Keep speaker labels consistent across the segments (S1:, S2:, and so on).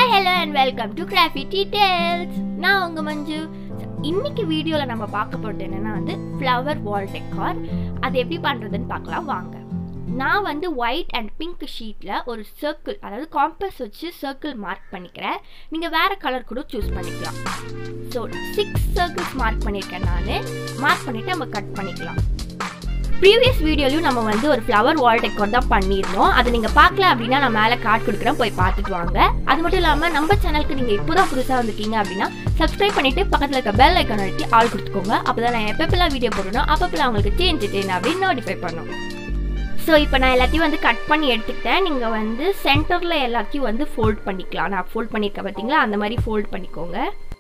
S1: hi hello and welcome to graphy details நான் உங்க மஞ்சு இன்னைக்கு வீடியோவில் நம்ம பார்க்க போகிறது என்னன்னா வந்து ஃப்ளவர் வால் டெக்கார் அது எப்படி பண்ணுறதுன்னு பார்க்கலாம் வாங்க நான் வந்து ஒயிட் அண்ட் பிங்க் ஷீட்டில் ஒரு சர்க்கிள் அதாவது காம்பஸ் வச்சு சர்க்கிள் மார்க் பண்ணிக்கிறேன் நீங்கள் வேறு கலர் கூட சூஸ் பண்ணிக்கலாம் ஸோ சிக்ஸ் சர்க்கிள்ஸ் மார்க் பண்ணியிருக்கேன் நான் மார்க் பண்ணிவிட்டு நம்ம கட் பண்ணிக்கலாம் ப்ரீவியஸ் வீடியோலையும் நம்ம வந்து ஒரு ஃப்ளவர் வால் டெக்கோர் தான் பண்ணியிருந்தோம் அதை நீங்கள் பார்க்கல அப்படின்னா நான் மேலே கார்டு கொடுக்குறேன் போய் பார்த்துட்டு வாங்க அது மட்டும் இல்லாமல் நம்ம சேனலுக்கு நீங்கள் இப்போ தான் புதுசாக வந்திருக்கீங்க அப்படின்னா சப்ஸ்கிரைப் பண்ணிட்டு பக்கத்தில் இருக்க பெல் ஐக்கான் அழுத்தி ஆள் கொடுத்துக்கோங்க அப்போ தான் நான் எப்பப்பெல்லாம் வீடியோ போடணும் அப்பப்பெல்லாம் உங்களுக்கு சேஞ்ச் சேஞ்ச் அப்படின்னு நோட்டிஃபை பண்ணும் ஸோ இப்போ நான் எல்லாத்தையும் வந்து கட் பண்ணி எடுத்துக்கிட்டேன் நீங்கள் வந்து சென்டரில் எல்லாத்தையும் வந்து ஃபோல்ட் பண்ணிக்கலாம் நான் ஃபோல்ட் பண்ணியிருக்கேன் பார்த்தீங்களா அந்த மாதிரி ஃபோல்ட் பண்ணிக்கோங்க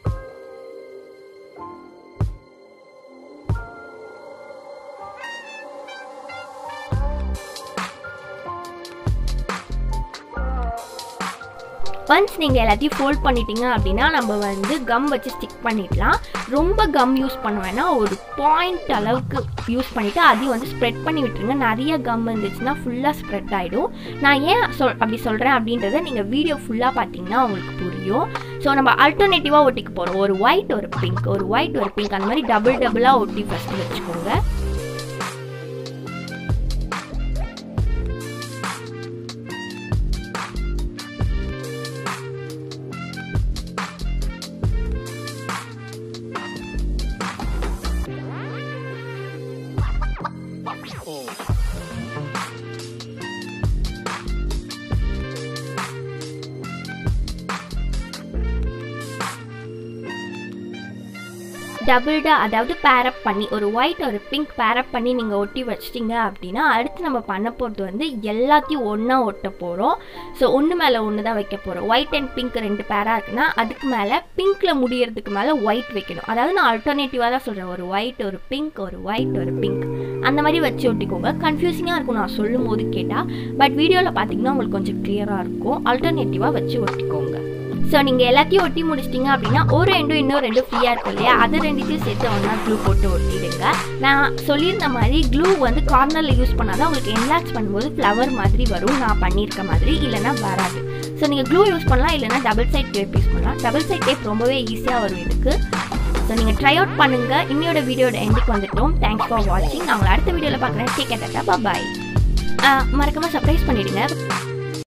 S1: ஒன்ஸ் நீங்கள் எல்லாத்தையும் ஃபோல்ட் பண்ணிட்டீங்க அப்படின்னா நம்ம வந்து கம் வச்சு ஸ்டிக் பண்ணிடலாம் ரொம்ப கம் யூஸ் பண்ண வேணாம் ஒரு பாயிண்ட் அளவுக்கு யூஸ் பண்ணிவிட்டு அதையும் வந்து ஸ்ப்ரெட் பண்ணி விட்டுருங்க நிறைய கம் இருந்துச்சுன்னா ஃபுல்லாக ஸ்ப்ரெட் ஆகிடும் நான் ஏன் சொல் அப்படி சொல்கிறேன் அப்படின்றத நீங்கள் வீடியோ ஃபுல்லாக பார்த்தீங்கன்னா உங்களுக்கு புரியும் ஸோ நம்ம அல்டர்னேட்டிவாக ஒட்டிக்க போகிறோம் ஒரு ஒயிட் ஒரு பிங்க் ஒரு ஒயிட் ஒரு பிங்க் அந்த மாதிரி டபுள் டபுளாக ஒட்டி ஃபஸ்ட்டு வச்சுக்கோங்க டபுள்டா அதாவது பேரப் பண்ணி ஒரு ஒயிட் ஒரு பிங்க் பேரப் பண்ணி நீங்கள் ஒட்டி வச்சிட்டிங்க அப்படின்னா அடுத்து நம்ம பண்ண போகிறது வந்து எல்லாத்தையும் ஒன்றா ஒட்ட போகிறோம் ஸோ ஒன்று மேலே ஒன்று தான் வைக்க போகிறோம் ஒயிட் அண்ட் பிங்க் ரெண்டு பேராக இருக்குன்னா அதுக்கு மேலே பிங்க்கில் முடியறதுக்கு மேலே ஒயிட் வைக்கணும் அதாவது நான் ஆல்டர்னேட்டிவாக தான் சொல்கிறேன் ஒரு ஒயிட் ஒரு பிங்க் ஒரு ஒயிட் ஒரு பிங்க் அந்த மாதிரி வச்சு ஒட்டிக்கோங்க கன்ஃபியூசிங்காக இருக்கும் நான் சொல்லும் போது கேட்டால் பட் வீடியோவில் பார்த்தீங்கன்னா உங்களுக்கு கொஞ்சம் கிளியராக இருக்கும் ஆல்டர்னேட்டிவாக வச்சு ஒட்டிக்கோங்க ஸோ நீங்கள் எல்லாத்தையும் ஒட்டி முடிச்சிட்டிங்க அப்படின்னா ஒரு ரெண்டும் இன்னும் ரெண்டு ஃப்ரீயாக இருக்கும் இல்லையா அது ரெண்டுத்தையும் சேர்த்து ஒன்றா க்ளூ போட்டு ஒட்டிடுங்க நான் சொல்லியிருந்த மாதிரி க்ளூ வந்து கார்னரில் யூஸ் பண்ணால் தான் உங்களுக்கு என்லாச் பண்ணும்போது ஃப்ளவர் மாதிரி வரும் நான் பண்ணியிருக்க மாதிரி இல்லைனா வராது ஸோ நீங்கள் க்ளூ யூஸ் பண்ணலாம் இல்லைனா டபுள் சைட் டேப் யூஸ் பண்ணலாம் டபுள் சைட் டேப் ரொம்பவே ஈஸியாக வரும் இதுக்கு ஸோ நீங்கள் ட்ரை அவுட் பண்ணுங்கள் இன்னையோட வீடியோட எண்டுக்கு வந்துட்டோம் தேங்க்ஸ் ஃபார் வாட்சிங் நான் உங்களை அடுத்த வீடியோவில் பார்க்குறேன் டேக் கேட்டா பாய் மறக்காமல் சர்ப்ரைஸ் பண்ணிவிடுங்க